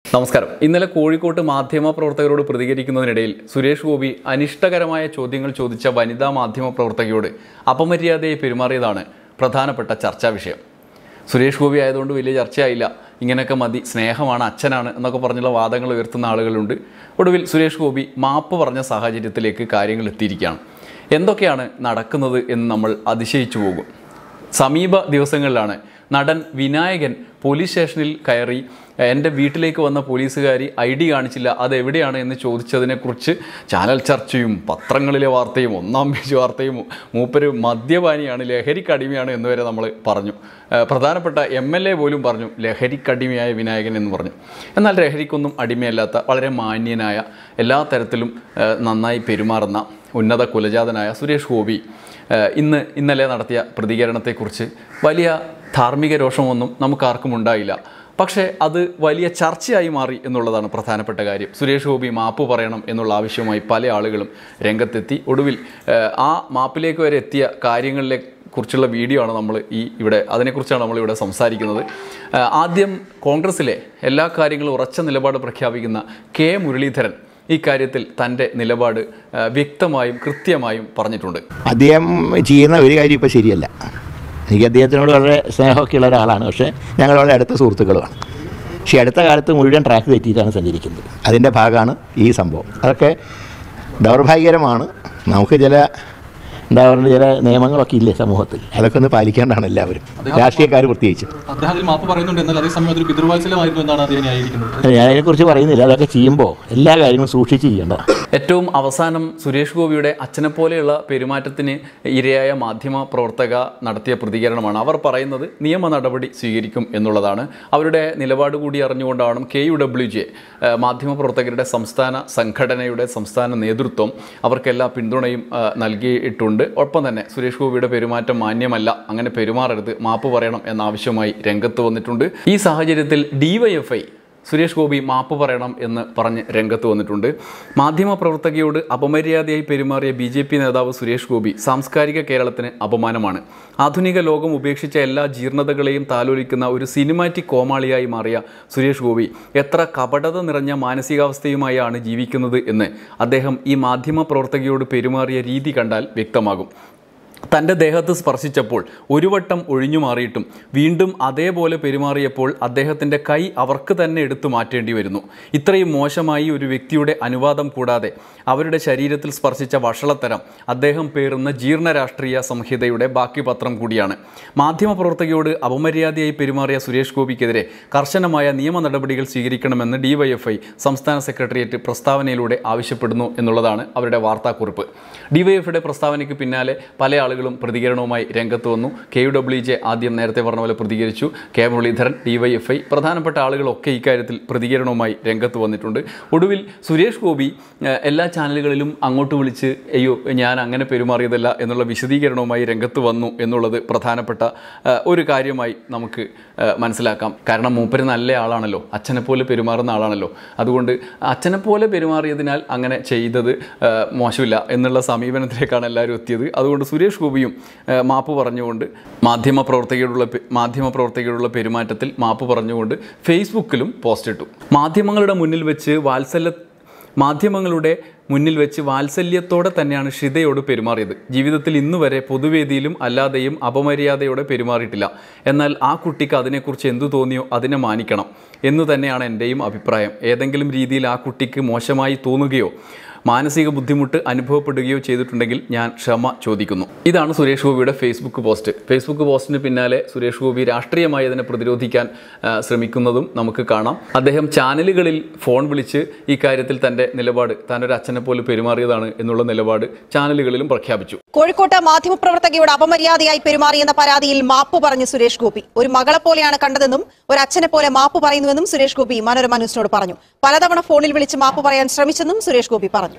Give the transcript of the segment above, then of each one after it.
നമസ്കാരം ഇന്നലെ കോഴിക്കോട്ട് മാധ്യമ പ്രവർത്തകരോട് പ്രതികരിക്കുന്നതിനിടയിൽ സുരേഷ് ഗോപി അനിഷ്ടകരമായ ചോദ്യങ്ങൾ ചോദിച്ച വനിതാ മാധ്യമ പ്രവർത്തകയോട് അപമര്യാദയായി പെരുമാറിയതാണ് പ്രധാനപ്പെട്ട ചർച്ചാ വിഷയം സുരേഷ് ഗോപി ആയതുകൊണ്ട് വലിയ ചർച്ചയായില്ല ഇങ്ങനെയൊക്കെ മതി സ്നേഹമാണ് അച്ഛനാണ് എന്നൊക്കെ പറഞ്ഞുള്ള വാദങ്ങൾ ഉയർത്തുന്ന ആളുകളുണ്ട് ഒടുവിൽ സുരേഷ് ഗോപി മാപ്പ് പറഞ്ഞ സാഹചര്യത്തിലേക്ക് കാര്യങ്ങൾ എത്തിയിരിക്കുകയാണ് എന്തൊക്കെയാണ് നടക്കുന്നത് എന്ന് നമ്മൾ അതിശയിച്ചു പോകും സമീപ ദിവസങ്ങളിലാണ് നടൻ വിനായകൻ പോലീസ് സ്റ്റേഷനിൽ കയറി എൻ്റെ വീട്ടിലേക്ക് വന്ന പോലീസുകാരി ഐ ഡി കാണിച്ചില്ല അത് എവിടെയാണ് എന്ന് ചോദിച്ചതിനെക്കുറിച്ച് ചാനൽ ചർച്ചയും പത്രങ്ങളിലെ വാർത്തയും ഒന്നാം പേജ് വാർത്തയും മൂപ്പര് മദ്യപാനിയാണ് ലഹരിക്കടിമയാണ് എന്ന് വരെ നമ്മൾ പറഞ്ഞു ഏഹ് പ്രധാനപ്പെട്ട എം എൽ എ പോലും പറഞ്ഞു ലഹരിക്കടിമയായ വിനായകൻ എന്ന് പറഞ്ഞു എന്നാൽ ലഹരിക്കൊന്നും അടിമയല്ലാത്ത വളരെ മാന്യനായ എല്ലാ തരത്തിലും ഏഹ് നന്നായി പെരുമാറുന്ന ഉന്നത കുലജാതനായ സുരേഷ് ഗോപി ഏഹ് ഇന്ന് ഇന്നലെ നടത്തിയ പ്രതികരണത്തെക്കുറിച്ച് വലിയ ധാർമ്മിക രോഷമൊന്നും നമുക്കാർക്കും ഉണ്ടായില്ല പക്ഷേ അത് വലിയ ചർച്ചയായി മാറി എന്നുള്ളതാണ് പ്രധാനപ്പെട്ട കാര്യം സുരേഷ് ഗോപി മാപ്പ് പറയണം എന്നുള്ള ആവശ്യവുമായി പല ആളുകളും രംഗത്തെത്തി ഒടുവിൽ ഏഹ് ആ മാപ്പിലേക്ക് വരെ എത്തിയ കാര്യങ്ങളിലെ കുറിച്ചുള്ള വീഡിയോ ആണ് നമ്മൾ ഈ ഇവിടെ അതിനെക്കുറിച്ചാണ് നമ്മളിവിടെ സംസാരിക്കുന്നത് ഏഹ് ആദ്യം കോൺഗ്രസ്സിലെ എല്ലാ കാര്യങ്ങളും ഉറച്ച നിലപാട് പ്രഖ്യാപിക്കുന്ന കെ മുരളീധരൻ ഇക്കാര്യത്തിൽ തൻ്റെ നിലപാട് ഏഹ് വ്യക്തമായും കൃത്യമായും പറഞ്ഞിട്ടുണ്ട് അദ്ദേഹം ചെയ്യുന്ന ഒരു കാര്യം ഇപ്പോൾ ശരിയല്ല എനിക്ക് അദ്ദേഹത്തിനോട് വളരെ സ്നേഹമൊക്കെ ഉള്ള ഒരാളാണ് പക്ഷേ ഞങ്ങൾ വളരെ അടുത്ത സുഹൃത്തുക്കളുമാണ് പക്ഷേ അടുത്ത കാലത്ത് മുഴുവൻ ട്രാക്ക് തെറ്റിയിട്ടാണ് സഞ്ചരിക്കുന്നത് അതിൻ്റെ ഭാഗമാണ് ഈ സംഭവം അതൊക്കെ ദൗർഭാഗ്യകരമാണ് നമുക്ക് ചില എന്താ പറയുക ചില നിയമങ്ങളൊക്കെ ഇല്ലേ സമൂഹത്തിൽ അതൊക്കെ ഒന്ന് പാലിക്കേണ്ടതാണ് എല്ലാവരും രാഷ്ട്രീയക്കാർ പ്രത്യേകിച്ചും അദ്ദേഹം അതിൽ മാപ്പ് പറയുന്നുണ്ട് എന്നാൽ അതേസമയം അതൊരു പിതൃവാത്സല്യമായിരുന്നു എന്നാണ് അദ്ദേഹം ന്യായീകരിക്കുന്നത് ഞാൻ അതിനെക്കുറിച്ച് പറയുന്നില്ല അതൊക്കെ ചെയ്യുമ്പോൾ എല്ലാ കാര്യങ്ങളും സൂക്ഷിച്ച് ചെയ്യേണ്ടതാണ് ഏറ്റവും അവസാനം സുരേഷ് ഗോപിയുടെ അച്ഛനെ പോലെയുള്ള പെരുമാറ്റത്തിന് ഇരയായ മാധ്യമ പ്രവർത്തക നടത്തിയ പ്രതികരണമാണ് അവർ പറയുന്നത് നിയമ നടപടി സ്വീകരിക്കും എന്നുള്ളതാണ് അവരുടെ നിലപാട് കൂടി അറിഞ്ഞുകൊണ്ടാണ് കെ യു ഡബ്ല്യു ജെ മാധ്യമ പ്രവർത്തകരുടെ സംസ്ഥാന സംഘടനയുടെ സംസ്ഥാന നേതൃത്വം അവർക്കെല്ലാ പിന്തുണയും ആ, നൽകിയിട്ടുണ്ട് ഒപ്പം തന്നെ സുരേഷ് ഗോപിയുടെ പെരുമാറ്റം മാന്യമല്ല അങ്ങനെ പെരുമാറരുത് മാപ്പ് പറയണം എന്ന ആവശ്യമായി രംഗത്ത് വന്നിട്ടുണ്ട് ഈ സാഹചര്യത്തിൽ ഡിവൈഎഫ്ഐ സുരേഷ് ഗോപി മാപ്പ് പറയണം എന്ന് പറഞ്ഞ് രംഗത്ത് വന്നിട്ടുണ്ട് മാധ്യമപ്രവർത്തകയോട് അപമര്യാദയായി പെരുമാറിയ ബി ജെ പി നേതാവ് സുരേഷ് ഗോപി സാംസ്കാരിക കേരളത്തിന് അപമാനമാണ് ആധുനിക ലോകം ഉപേക്ഷിച്ച എല്ലാ ജീർണതകളെയും താലോലിക്കുന്ന ഒരു സിനിമാറ്റിക് കോമാളിയായി മാറിയ സുരേഷ് ഗോപി എത്ര കപടത നിറഞ്ഞ മാനസികാവസ്ഥയുമായാണ് ജീവിക്കുന്നത് എന്ന് അദ്ദേഹം ഈ മാധ്യമപ്രവർത്തകയോട് പെരുമാറിയ രീതി കണ്ടാൽ വ്യക്തമാകും തൻ്റെ ദേഹത്ത് സ്പർശിച്ചപ്പോൾ ഒരു വട്ടം ഒഴിഞ്ഞു മാറിയിട്ടും വീണ്ടും അതേപോലെ പെരുമാറിയപ്പോൾ അദ്ദേഹത്തിൻ്റെ കൈ അവർക്ക് തന്നെ എടുത്തു മാറ്റേണ്ടി വരുന്നു ഇത്രയും മോശമായി ഒരു വ്യക്തിയുടെ അനുവാദം കൂടാതെ അവരുടെ ശരീരത്തിൽ സ്പർശിച്ച വഷളത്തരം അദ്ദേഹം പേറുന്ന ജീർണ രാഷ്ട്രീയ സംഹിതയുടെ ബാക്കി പത്രം കൂടിയാണ് മാധ്യമപ്രവർത്തകയോട് അപമര്യാദയായി പെരുമാറിയ സുരേഷ് ഗോപിക്കെതിരെ കർശനമായ നിയമ നടപടികൾ സ്വീകരിക്കണമെന്ന് ഡിവൈഎഫ്ഐ സംസ്ഥാന സെക്രട്ടേറിയറ്റ് പ്രസ്താവനയിലൂടെ ആവശ്യപ്പെടുന്നു എന്നുള്ളതാണ് അവരുടെ വാർത്താക്കുറിപ്പ് ഡിവൈഎഫ്ഐയുടെ പ്രസ്താവനയ്ക്ക് പിന്നാലെ പല ആളുകളും പ്രതികരണവുമായി രംഗത്ത് വന്നു കെ യു ഡബ്ല്യു ജെ ആദ്യം നേരത്തെ പറഞ്ഞ പോലെ പ്രതികരിച്ചു കെ മുരളീധരൻ ഡിവൈഎഫ്ഐ പ്രധാനപ്പെട്ട ആളുകളൊക്കെ ഇക്കാര്യത്തിൽ പ്രതികരണവുമായി രംഗത്ത് വന്നിട്ടുണ്ട് ഒടുവിൽ സുരേഷ് ഗോപി ഏഹ്, എല്ലാ ചാനലുകളിലും അങ്ങോട്ട് വിളിച്ച് അയ്യോ ഞാൻ അങ്ങനെ പെരുമാറിയതല്ല എന്നുള്ള വിശദീകരണവുമായി രംഗത്ത് വന്നു എന്നുള്ളത് പ്രധാനപ്പെട്ട ഏഹ്, ഒരു കാര്യമായി നമുക്ക് ഏഹ്, മനസ്സിലാക്കാം കാരണം മൂപ്പര് നല്ല ആളാണല്ലോ അച്ഛനെ പോലെ പെരുമാറുന്ന ആളാണല്ലോ അതുകൊണ്ട് അച്ഛനെ പോലെ പെരുമാറിയതിനാൽ അങ്ങനെ ചെയ്തത് ഏഹ്, മോശമില്ല എന്നുള്ള സമീപനത്തിലേക്കാണ് എല്ലാവരും എത്തിയത് അതുകൊണ്ട് സുരേഷ് ഗോപിയും ഏഹ്, മാപ്പ് പറഞ്ഞുകൊണ്ട് മാധ്യമ പ്രവർത്തകരോടുള്ള പെ- മാധ്യമ പ്രവർത്തകരോടുള്ള പെരുമാറ്റത്തിൽ മാപ്പ് പറഞ്ഞുകൊണ്ട് ഫേസ്ബുക്കിലും പോസ്റ്റ് ഇട്ടു മാധ്യമങ്ങളുടെ മുന്നിൽ വെച്ച് വാത്സല്യ മാധ്യമങ്ങളുടെ മുന്നിൽ വെച്ച് വാത്സല്യത്തോടെ തന്നെയാണ് ഷിതയോട് പെരുമാറിയത് ജീവിതത്തിൽ ഇന്ന് വരെ പൊതുവേദിയിലും അല്ലാതെയും അപമര്യാദയോടെ പെരുമാറിയിട്ടില്ല എന്നാൽ ആ കുട്ടിക്ക് അതിനെക്കുറിച്ച് എന്തു തോന്നിയോ അതിനെ മാനിക്കണം എന്നു തന്നെയാണ് എൻ്റെയും അഭിപ്രായം ഏതെങ്കിലും രീതിയിൽ ആ കുട്ടിക്ക് മോശമായി തോന്നുകയോ മാനസിക ബുദ്ധിമുട്ട് അനുഭവപ്പെടുകയോ ചെയ്തിട്ടുണ്ടെങ്കിൽ ഞാൻ ക്ഷമ ചോദിക്കുന്നു ഇതാണ് സുരേഷ് ഗോപിയുടെ ഫേസ്ബുക്ക് പോസ്റ്റ് ഫേസ്ബുക്ക് പോസ്റ്റിന് പിന്നാലെ സുരേഷ് ഗോപി രാഷ്ട്രീയമായി അതിനെ പ്രതിരോധിക്കാൻ ആ, ശ്രമിക്കുന്നതും നമുക്ക് കാണാം അദ്ദേഹം ചാനലുകളിൽ ഫോൺ വിളിച്ച് ഈ കാര്യത്തിൽ തൻ്റെ നിലപാട് താൻ ഒരു അച്ഛനെ പോലെ പെരുമാറിയതാണ് എന്നുള്ള നിലപാട് ചാനലുകളിലും പ്രഖ്യാപിച്ചു കോഴിക്കോട്ട് മാധ്യമപ്രവർത്തകയോട് അപമര്യാദയായി പെരുമാറിയെന്ന പരാതിയിൽ മാപ്പ് പറഞ്ഞു സുരേഷ് ഗോപി ഒരു മകളെ പോലെയാണ് കണ്ടതെന്നും ഒരു അച്ഛനെ പോലെ മാപ്പ് പറയുന്നുവെന്നും സുരേഷ് ഗോപി മനോരമ ന്യൂസിനോട് പറഞ്ഞു പലതവണ ഫോണിൽ വിളിച്ച് മാപ്പ് പറയാൻ ശ്രമിച്ചെന്നും സുരേഷ് ഗോപി പറഞ്ഞു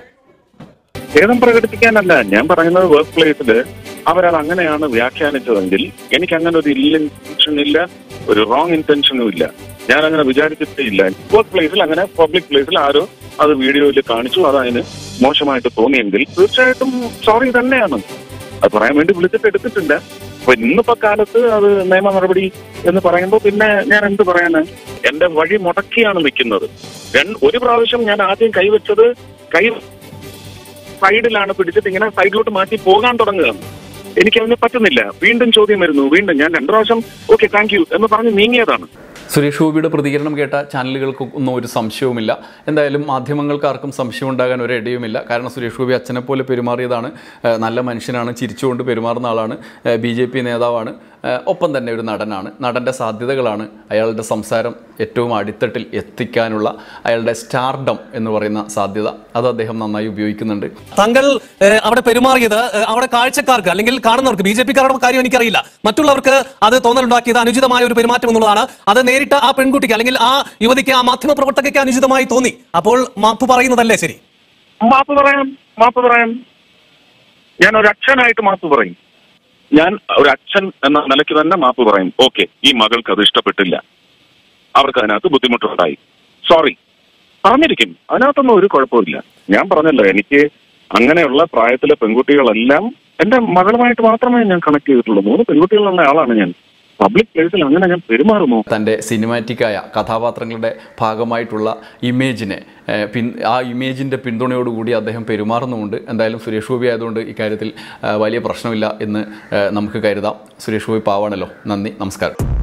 ഖേദം പ്രകടിപ്പിക്കാനല്ല ഞാൻ പറയുന്നത് വർക്ക് പ്ലേസിൽ അവരത് അങ്ങനെയാണ് വ്യാഖ്യാനിച്ചതെങ്കിൽ എനിക്ക് അങ്ങനെ ഒരു ഇല്ല ഇന്റൻഷൻ ഇല്ല ഒരു റോങ് ഇന്റൻഷനും ഇല്ല ഞാൻ അങ്ങനെ വിചാരിച്ചിട്ടേ ഇല്ല വർക്ക് പ്ലേസിൽ അങ്ങനെ പബ്ലിക് പ്ലേസിൽ ആരോ അത് വീഡിയോയിൽ കാണിച്ചു അത് അതിന് മോശമായിട്ട് തോന്നിയെങ്കിൽ തീർച്ചയായിട്ടും സോറി തന്നെയാണ് അത് പറയാൻ വേണ്ടി വിളിച്ചിട്ട് എടുത്തിട്ടില്ല അപ്പൊ ഇന്നിപ്പോ കാലത്ത് അത് നിയമ നടപടി എന്ന് പറയുമ്പോൾ പിന്നെ ഞാൻ എന്ത് പറയാന് എന്റെ വഴി മുടക്കിയാണ് നിൽക്കുന്നത് രണ്ട് ഒരു പ്രാവശ്യം ഞാൻ ആദ്യം കൈവച്ചത് കൈ സൈഡിലാണ് പിടിച്ചിട്ട് ഇങ്ങനെ സൈഡിലോട്ട് മാറ്റി പോകാൻ തുടങ്ങുകയാണ് എനിക്ക് അതിന് പറ്റുന്നില്ല വീണ്ടും ചോദ്യം വരുന്നു വീണ്ടും ഞാൻ രണ്ടു പ്രാവശ്യം ഓക്കെ താങ്ക് യു എന്ന് പറഞ്ഞ് നീങ്ങിയതാണ് സുരേഷ് ഗോപിയുടെ പ്രതികരണം കേട്ട ചാനലുകൾക്ക് ഒന്നും ഒരു സംശയവുമില്ല എന്തായാലും മാധ്യമങ്ങൾക്ക് ആർക്കും സംശയം ഉണ്ടാകാൻ ഒരിടയുമില്ല കാരണം സുരേഷ് ഗോപി അച്ഛനെ പോലെ പെരുമാറിയതാണ് ഏഹ് നല്ല മനുഷ്യനാണ് ചിരിച്ചുകൊണ്ട് പെരുമാറുന്ന ആളാണ് ബി ജെ പി നേതാവാണ് ഏഹ് ഒപ്പം തന്നെ ഒരു നടനാണ് നടൻ്റെ സാധ്യതകളാണ് അയാളുടെ സംസാരം ഏറ്റവും അടിത്തട്ടിൽ എത്തിക്കാനുള്ള അയാളുടെ സ്റ്റാർഡം എന്ന് പറയുന്ന സാധ്യത അത് അദ്ദേഹം നന്നായി ഉപയോഗിക്കുന്നുണ്ട് താങ്കൾ ഏഹ്, അവിടെ പെരുമാറിയത് ഏഹ്, അവിടെ കാഴ്ചക്കാർക്ക് അല്ലെങ്കിൽ കാണുന്നവർക്ക് ബി ജെ പിക്കാരുടെ കാര്യം എനിക്കറിയില്ല മറ്റുള്ളവർക്ക് അത് തോന്നലുണ്ടാക്കിയത് അനുചിതമായ ഒരു പെരുമാറ്റം എന്നുള്ളതാണ് അത് നേരിട്ട് ആ പെൺകുട്ടിക്ക് അല്ലെങ്കിൽ ആ യുവതിക്ക് ആ മാധ്യമ പ്രവർത്തകയ്ക്ക് അനുചിതമായി തോന്നി അപ്പോൾ മാപ്പ് പറയുന്നതല്ലേ ശരി മാപ്പ് പറയാം മാപ്പ് പറയാം ഞാൻ ഒരു അച്ഛനായിട്ട് മാപ്പ് പറയും ഞാൻ ഒരു അച്ഛൻ എന്ന നിലയ്ക്ക് തന്നെ മാപ്പ് പറയും ഓക്കെ ഈ മകൾക്ക് അത് ഇഷ്ടപ്പെട്ടില്ല അവർക്ക് അതിനകത്ത് ബുദ്ധിമുട്ടുണ്ടായി സോറി പറഞ്ഞിരിക്കും അതിനകത്തൊന്നും ഒരു കുഴപ്പമില്ല ഞാൻ പറഞ്ഞല്ലോ എനിക്ക് അങ്ങനെയുള്ള പ്രായത്തിലെ പെൺകുട്ടികളെല്ലാം എന്റെ മകളുമായിട്ട് മാത്രമേ ഞാൻ കണക്ട് ചെയ്തിട്ടുള്ളൂ മൂന്ന് പെൺകുട്ടികളുള്ള ആളാണ് ഞാൻ പബ്ലിക് പ്ലേസിൽ അങ്ങനെ ഞാൻ പെരുമാറുമോ തൻ്റെ സിനിമാറ്റിക്കായ കഥാപാത്രങ്ങളുടെ ഭാഗമായിട്ടുള്ള ഇമേജിനെ ഏഹ്, പിൻ ആ ഇമേജിൻ്റെ പിന്തുണയോടുകൂടി അദ്ദേഹം പെരുമാറുന്നുമുണ്ട് എന്തായാലും സുരേഷ് ഗോപി ആയതുകൊണ്ട് ഇക്കാര്യത്തിൽ ഏഹ്, വലിയ പ്രശ്നമില്ല എന്ന് ഏഹ്, നമുക്ക് കരുതാം സുരേഷ് ഗോപി പാവാണല്ലോ നന്ദി നമസ്കാരം